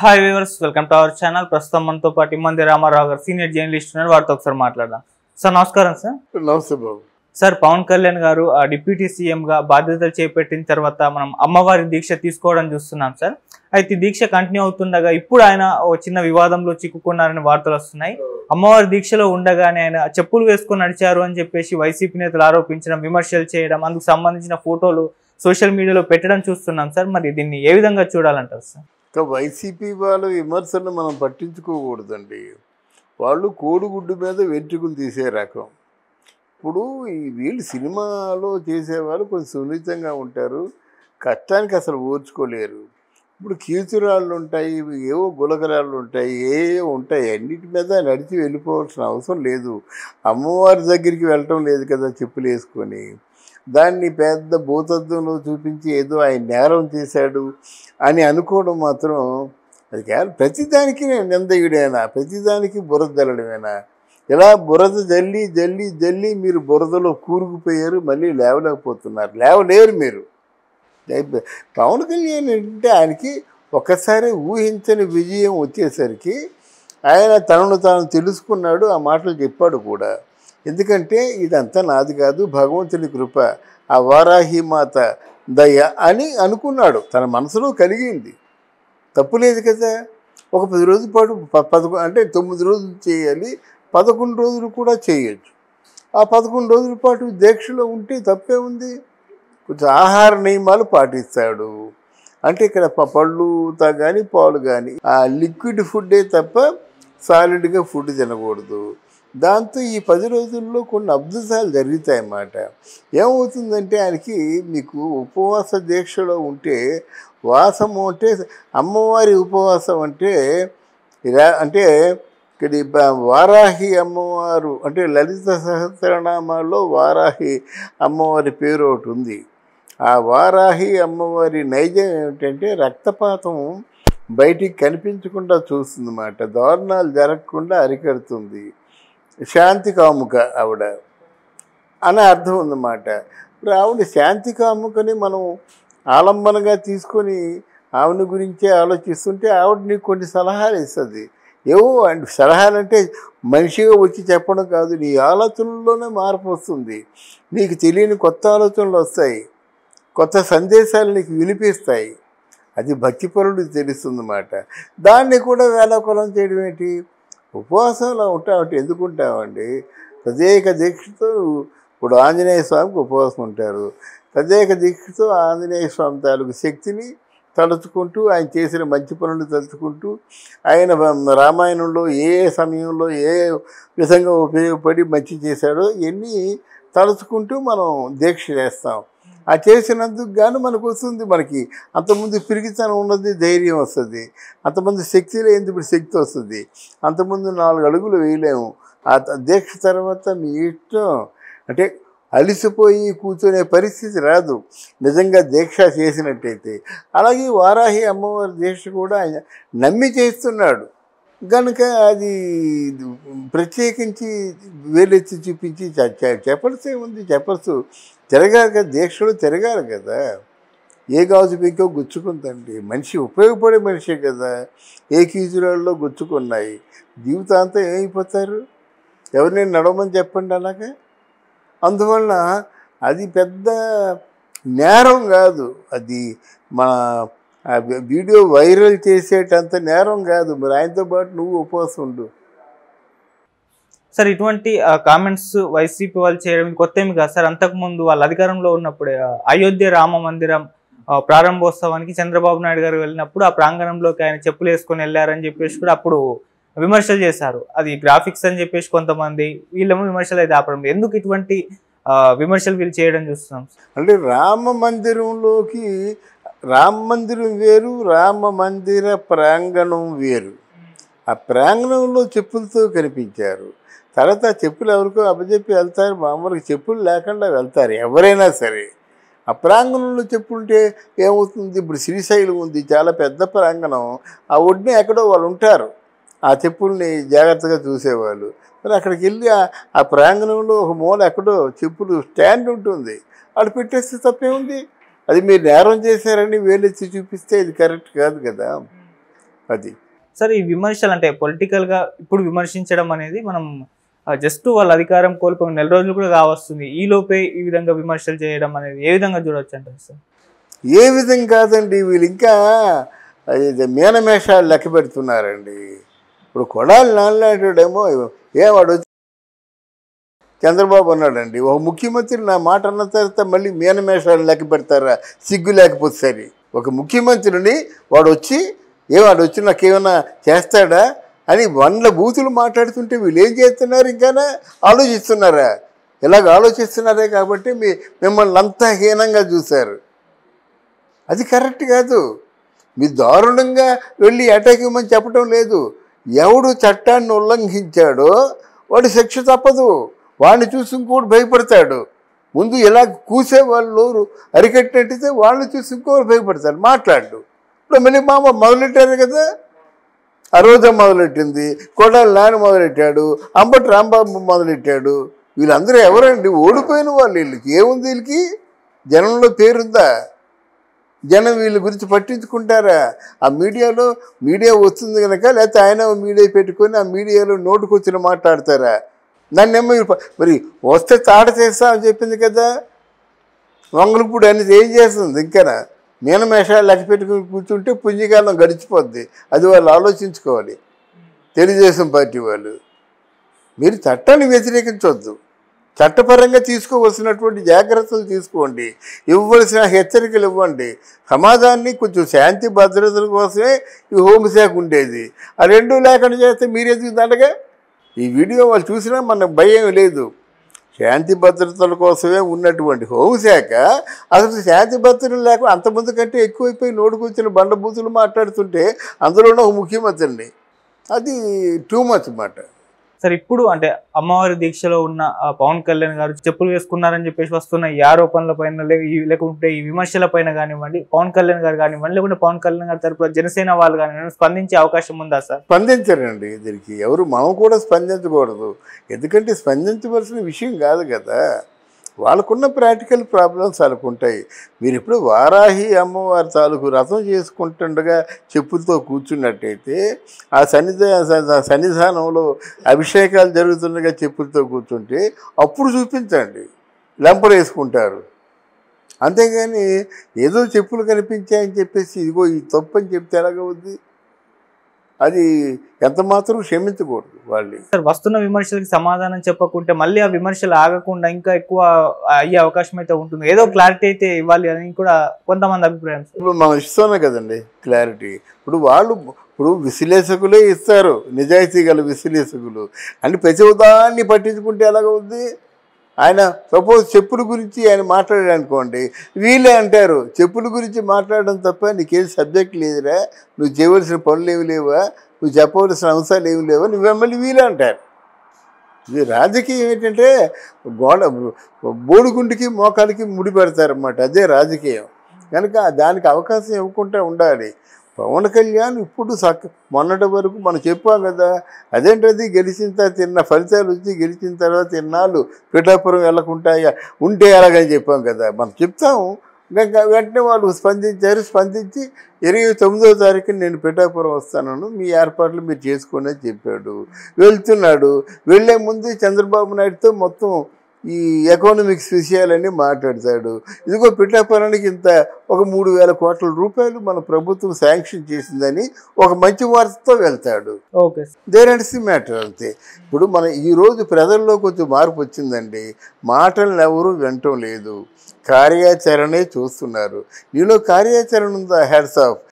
Hi viewers welcome to our channel ప్రస్తుతం మనతో పాటు ఇమ్మంది రామారావు గారు సీనియర్ జర్నలిస్ట్ ఉన్నారు వారితో ఒకసారి మాట్లాడదాం సార్ నమస్కారం సార్ నమస్తే బాబు సార్ పవన్ కళ్యాణ్ గారు ఆ డిప్యూటీ సీఎం గా బాధ్యతలు చేపట్టిన తర్వాత మనం అమ్మవారి దీక్ష తీసుకోవడం చూస్తున్నాం సార్ అయితే ఈ దీక్ష కంటిన్యూ అవుతుండగా ఇప్పుడు ఆయన ఓ చిన్న వివాదంలో చిక్కుకున్నారని వార్తలు వస్తున్నాయి అమ్మవారి దీక్షలో ఉండగానే ఆయన చెప్పులు వేసుకొని నడిచారు అని చెప్పేసి వైసీపీ నేతలు ఆరోపించడం విమర్శలు చేయడం అందుకు సంబంధించిన ఫోటోలు సోషల్ మీడియాలో పెట్టడం చూస్తున్నాం సార్ మరి దీన్ని ఏ విధంగా చూడాలంటారు సార్ ఇంకా వైసీపీ వాళ్ళ విమర్శలను మనం పట్టించుకోకూడదండి వాళ్ళు కోడిగుడ్డు మీద వెంట్రుకలు తీసే రకం ఇప్పుడు ఈ వీళ్ళు సినిమాలో చేసేవాళ్ళు కొంచెం సున్నితంగా ఉంటారు కష్టానికి అసలు ఓర్చుకోలేరు ఇప్పుడు కీచురాళ్ళు ఉంటాయి ఏవో గులకరాళ్ళు ఉంటాయి ఏ ఉంటాయి అన్నిటి మీద నడిచి వెళ్ళిపోవాల్సిన అవసరం లేదు అమ్మవారి దగ్గరికి వెళ్ళటం లేదు కదా చెప్పులు వేసుకొని దాన్ని పెద్ద భూతత్వంలో చూపించి ఏదో ఆయన నేరం చేశాడు అని అనుకోవడం మాత్రం అది కేవలం ప్రతిదానికి నేను నిందయుడేనా ప్రతిదానికి బురద జల్లడమేనా ఇలా బురద జల్లి జల్లి జల్లి మీరు బురదలో కూరుకుపోయారు మళ్ళీ లేవలేకపోతున్నారు లేవలేరు మీరు అయిపో- పవన్ కళ్యాణ్ అంటే ఆయనకి ఒక్కసారి ఊహించని విజయం వచ్చేసరికి ఆయన తనను తాను తెలుసుకున్నాడు ఆ మాటలు చెప్పాడు కూడా ఎందుకంటే ఇదంతా నాది కాదు భగవంతుని కృప ఆ వారాహి మాత దయ అని అనుకున్నాడు తన మనసులో కలిగింది తప్పు లేదు కదా ఒక పది రోజుల పాటు ప- పదకొ అంటే తొమ్మిది రోజులు చేయాలి పదకొండు రోజులు కూడా చేయొచ్చు ఆ పదకొండు రోజుల పాటు దీక్షలో ఉంటే తప్పే ఉంది కొంచెం ఆహార నియమాలు పాటిస్తాడు అంటే ఇక్కడ ప- పళ్ళు తా కానీ పాలు కానీ ఆ లిక్విడ్ ఫుడ్డే తప్ప సాలిడ్గా ఫుడ్ తినకూడదు దాంతో ఈ పది రోజుల్లో కొన్ని అద్భుతాలు జరుగుతాయి అన్నమాట ఏమవుతుందంటే ఆయనకి మీకు ఉపవాస దీక్షలో ఉంటే వాసము అంటే అమ్మవారి ఉపవాసం అంటే ఇలా- అంటే ఇక్కడ ఈ బ- వారాహి అమ్మవారు అంటే లలిత సహస్రనామాల్లో వారాహి అమ్మవారి పేరు ఒకటి ఉంది ఆ వారాహి అమ్మవారి నైజం ఏమిటంటే రక్తపాతం బయటికి కనిపించకుండా చూస్తుందన్నమాట దారుణాలు జరగకుండా అరికడుతుంది శాంతి కాముక ఆవిడ అని అర్థం ఉందన్నమాట ఇప్పుడు ఆవిడ శాంతి కాముకని మనం ఆలంబనగా తీసుకొని ఆవిడ గురించే ఆలోచిస్తుంటే ఆవిడ నీకు కొన్ని సలహాలు ఇస్తుంది ఏవో అంటే సలహాలు అంటే మనిషిగా వచ్చి చెప్పడం కాదు నీ ఆలోచనల్లోనే మార్పు వస్తుంది నీకు తెలియని కొత్త ఆలోచనలు వస్తాయి కొత్త సందేశాలు నీకు వినిపిస్తాయి అది భక్తిపరుడికి తెలుస్తుందన్నమాట దాన్ని కూడా వేలాకులం చేయడం ఏంటి ఉపవాసంలో ఉంటామంటే ఎందుకు ఉంటామండి ప్రత్యేక దీక్షతో ఇప్పుడు ఆంజనేయ స్వామికి ఉపవాసం ఉంటారు ప్రత్యేక దీక్షతో ఆంజనేయ స్వామి తాలూకు శక్తిని తలుచుకుంటూ ఆయన చేసిన మంచి పనులు తలుచుకుంటూ ఆయన రామాయణంలో ఏ సమయంలో ఏ విధంగా ఉపయోగపడి మంచి చేశాడో ఇవన్నీ తలుచుకుంటూ మనం దీక్ష చేస్తాం ఆ చేసినందుకు గాను మనకు వస్తుంది మనకి అంతకుముందు పిరిగితనం ఉన్నది ధైర్యం వస్తుంది అంతకుముందు శక్తి లేనిది ఇప్పుడు శక్తి వస్తుంది అంతకుముందు నాలుగు అడుగులు వేయలేము ఆ త- దీక్ష తర్వాత మీ ఇష్టం అంటే అలిసిపోయి కూర్చునే పరిస్థితి రాదు నిజంగా దీక్ష చేసినట్టయితే అలాగే వారాహి అమ్మవారి దీక్ష కూడా ఆయన నమ్మి చేస్తున్నాడు కనుక అది ప్రత్యేకించి వేలెత్తి చూపించి చె- చె- చెప్పల్సి ఉంది చెప్పల్సు తిరగాలి కదా దీక్షలు తిరగాలి కదా ఏ గాజు పీకో గుచ్చుకుందండి మనిషి ఉపయోగపడే మనిషే కదా ఏ కీజురాల్లో గుచ్చుకున్నాయి జీవితాంతం ఏమైపోతారు ఎవరిని నడవమని చెప్పండి అలాగే అందువలన అది పెద్ద నేరం కాదు అది మన ఆ వి- వీడియో వైరల్ చేసేటంత నేరం కాదు మరి ఆయనతో పాటు నువ్వు ఉపవాసం ఉండు సార్ ఇటువంటి కామెంట్స్ వైసీపీ వాళ్ళు చేయడం ఇది కొత్త ఏమి కాదు సార్ అంతకు ముందు వాళ్ళ అధికారంలో ఉన్నప్పుడే ఆ, అయోధ్య రామ మందిరం ఆ, ప్రారంభోత్సవానికి చంద్రబాబు నాయుడు గారు వెళ్ళినప్పుడు ఆ ప్రాంగణంలోకి ఆయన చెప్పులు వేసుకొని వెళ్ళారని చెప్పేసి కూడా అప్పుడు విమర్శలు చేశారు అది గ్రాఫిక్స్ అని చెప్పేసి కొంతమంది వీళ్ళేమో విమర్శలు అయితే ఆపడం లేదు. ఎందుకు ఇటువంటి ఆ, విమర్శలు వీళ్ళు చేయడం చూస్తున్నాం అంటే రామ మందిరంలోకి రామ మందిరం వేరు రామ మందిర ప్రాంగణం వేరు ఆ ప్రాంగణంలో చెప్పులతో కనిపించారు తర్వాత ఆ చెప్పులు ఎవరికో అప్పచెప్పి వెళ్తారు మామూలుగా చెప్పులు లేకుండా వెళ్తారు ఎవరైనా సరే ఆ ప్రాంగణంలో చెప్పుంటే ఏమవుతుంది ఇప్పుడు శ్రీశైలం ఉంది చాలా పెద్ద ప్రాంగణం ఆ ఒడ్డున ఎక్కడో వాళ్ళు ఉంటారు ఆ చెప్పుల్ని జాగ్రత్తగా చూసేవాళ్ళు మరి అక్కడికి వెళ్ళి ఆ- ఆ ప్రాంగణంలో ఒక మూల ఎక్కడో చెప్పులు స్టాండ్ ఉంటుంది అక్కడ పెట్టేస్తే తప్పే ఉంది అది మీరు నేరం చేశారని వేలెత్తి చూపిస్తే ఇది కరెక్ట్ కాదు కదా అది సార్ ఈ విమర్శలు అంటే పొలిటికల్ గా ఇప్పుడు విమర్శించడం అనేది మనం జస్ట్ వాళ్ళ అధికారం కోల్పోయిన నెల రోజులు కూడా కావస్తుంది ఈ లోపే ఈ విధంగా విమర్శలు చేయడం అనేది ఏ విధంగా చూడొచ్చు అంటారు సార్ ఏ విధంగా కాదండి వీళ్ళు ఇంకా ఇది మీనమేషాలు లెక్క పెడుతున్నారండి ఇప్పుడు కొడాలి నాన్నలాంటివాడేమో ఏ వాడు వచ్చి చంద్రబాబు అన్నాడండి ఒక ముఖ్యమంత్రి నా మాట అన్న తర్వాత మళ్ళీ మీనమేషాలు లెక్క పెడతారా సిగ్గు లేకపోతే సరి ఒక ముఖ్యమంత్రిని వాడు వచ్చి ఏ వాడు వచ్చి నాకేమైనా చేస్తాడా అని వందల బూతులు మాట్లాడుతుంటే వీళ్ళు ఏం చేస్తున్నారు ఇంకానా ఆలోచిస్తున్నారా ఇలాగ ఆలోచిస్తున్నారే కాబట్టి మీ మిమ్మల్ని అంతా హీనంగా చూశారు అది కరెక్ట్ కాదు మీ దారుణంగా వెళ్ళి అటాక్ ఇవ్వమని చెప్పడం లేదు ఎవడు చట్టాన్ని ఉల్లంఘించాడో వాడు శిక్ష తప్పదు వాడిని చూసి ఇంకోటి భయపడతాడు ముందు ఇలా కూసే వాళ్ళు అరికట్టినట్టయితే వాళ్ళని చూసి ఇంకోరు భయపడతాడు మాట్లాడు ఇప్పుడు మళ్ళీ మామ మొదలెట్టారు కదా ఆ రోజా మొదలెట్టింది కొడాలి నాని మొదలెట్టాడు అంబటి రాంబాబు మొదలెట్టాడు వీళ్ళందరూ ఎవరండి ఓడిపోయిన వాళ్ళు వీళ్ళకి ఏముంది వీళ్ళకి జనంలో పేరుందా జనం వీళ్ళ గురించి పట్టించుకుంటారా ఆ మీడియాలో మీడియా వస్తుంది కనుక లేకపోతే ఆయన మీడియా పెట్టుకొని ఆ మీడియాలో నోటుకొచ్చిన మాట్లాడతారా నన్నేమో మీరు ప- మరి వస్తే తాట చేస్తా అని చెప్పింది కదా వంగలపూడి అనేది ఏం చేస్తుంది ఇంకనా మీనమేషాలు లెక్క పెట్టుకుని కూర్చుంటే పుంజికాలం గడిచిపోద్ది అది వాళ్ళు ఆలోచించుకోవాలి తెలుగుదేశం పార్టీ వాళ్ళు మీరు చట్టాన్ని వ్యతిరేకించవద్దు చట్టపరంగా తీసుకోవలసినటువంటి జాగ్రత్తలు తీసుకోండి ఇవ్వవలసిన హెచ్చరికలు ఇవ్వండి సమాజాన్ని కొంచెం శాంతి భద్రతల కోసమే ఈ హోంశాఖ ఉండేది ఆ రెండు లేకుండా చేస్తే మీరెందుకు దండగా ఈ వీడియో వాళ్ళు చూసినా మనకు భయం లేదు శాంతి భద్రతల కోసమే ఉన్నటువంటి హోంశాఖ అసలు శాంతి భద్రతలు లేకుండా అంతమంది కంటే ఎక్కువైపోయి నోటుకొచ్చిన బండబూతులు మాట్లాడుతుంటే అందులోనే ఒక ముఖ్యమంత్రిని అది టూ మచ్ మాట సార్ ఇప్పుడు అంటే అమ్మవారి దీక్షలో ఉన్న ఆ పవన్ కళ్యాణ్ గారు చెప్పులు వేసుకున్నారని చెప్పేసి వస్తున్న ఈ ఆరోపణల పైన లే- ఈ- లేకుంటే ఈ విమర్శల పైన కానివ్వండి పవన్ కళ్యాణ్ గారు కానివ్వండి లేకుంటే పవన్ కళ్యాణ్ గారి తరపున జనసేన వాళ్ళు కానివ్వండి స్పందించే అవకాశం ఉందా సార్ స్పందించరండి దీనికి ఎవరు మనం కూడా స్పందించకూడదు ఎందుకంటే స్పందించవలసిన విషయం కాదు కదా వాళ్ళకున్న ప్రాక్టికల్ ప్రాబ్లమ్స్ వాళ్ళకు ఉంటాయి మీరు ఇప్పుడు వారాహి అమ్మవారి తాలూకు రథం చేసుకుంటుండగా చెప్పులతో కూర్చున్నట్టయితే ఆ సన్నిధా సన్నిధానంలో అభిషేకాలు జరుగుతుండగా చెప్పులతో కూర్చుంటే అప్పుడు చూపించండి లెంపలు వేసుకుంటారు అంతేగాని ఏదో చెప్పులు కనిపించాయని చెప్పేసి ఇదిగో ఈ తప్పు అని చెప్తే ఎలాగవుద్ది అది ఎంత మాత్రం క్షమించకూడదు వాళ్ళు సార్ వస్తున్న విమర్శలకి సమాధానం చెప్పకుంటే మళ్ళీ ఆ విమర్శలు ఆగకుండా ఇంకా ఎక్కువ అయ్యే అవకాశం అయితే ఉంటుంది ఏదో క్లారిటీ అయితే ఇవ్వాలి అని కూడా కొంతమంది అభిప్రాయం సార్. ఇప్పుడు మనం ఇస్తున్నాం కదండి క్లారిటీ ఇప్పుడు వాళ్ళు ఇప్పుడు విశ్లేషకులే ఇస్తారు నిజాయితీ గల విశ్లేషకులు అని ప్రతి ఉదాన్ని పట్టించుకుంటే ఎలాగవుద్ది ఆయన సపోజ్ చెప్పుల గురించి ఆయన మాట్లాడాడు అనుకోండి వీళ్ళే అంటారు చెప్పుల గురించి మాట్లాడడం తప్ప నీకేం సబ్జెక్ట్ లేదురా నువ్వు చేయవలసిన పనులు ఏమి లేవా నువ్వు చెప్పవలసిన అంశాలు ఏమి లేవా నువ్వు మళ్ళీ వీళ్ళే అంటారు ఇది రాజకీయం ఏంటంటే గోడ బోడిగుండికి మోకాలికి ముడి పెడతారన్నమాట అదే రాజకీయం కనుక దానికి అవకాశం ఇవ్వకుండా ఉండాలి పవన్ కళ్యాణ్ ఇప్పుడు సక్ మొన్నటి వరకు మనం చెప్పాం కదా అదేంటది గెలిచిన తర్వాత తిన్న ఫలితాలు వచ్చి గెలిచిన తర్వాత తిన్నాళ్ళు పిఠాపురం వెళ్ళకుంటాయా ఉంటే ఎలాగని చెప్పాం కదా మనం చెప్తాము ఇంకా వెంటనే వాళ్ళు స్పందించారు స్పందించి ఇరవై తొమ్మిదో తారీఖున నేను పిఠాపురం వస్తాను మీ ఏర్పాట్లు మీరు చేసుకోండి అని చెప్పాడు వెళ్తున్నాడు వెళ్ళే ముందు చంద్రబాబు నాయుడుతో మొత్తం ఈ ఎకనామిక్స్ విషయాలన్నీ మాట్లాడతాడు ఇదిగో పిఠాపురానికి ఇంత ఒక మూడు వేల కోట్ల రూపాయలు మన ప్రభుత్వం శాంక్షన్ చేసిందని ఒక మంచి వార్తతో వెళ్తాడు okay sir. There and see matter అంతే ఇప్పుడు మన ఈరోజు ప్రజల్లో కొంచెం మార్పు వచ్చిందండి మాటలను ఎవరు వినటం లేదు కార్యాచరణే చూస్తున్నారు నీలో కార్యాచరణ ఉందా హ్యాడ్స్ ఆఫ్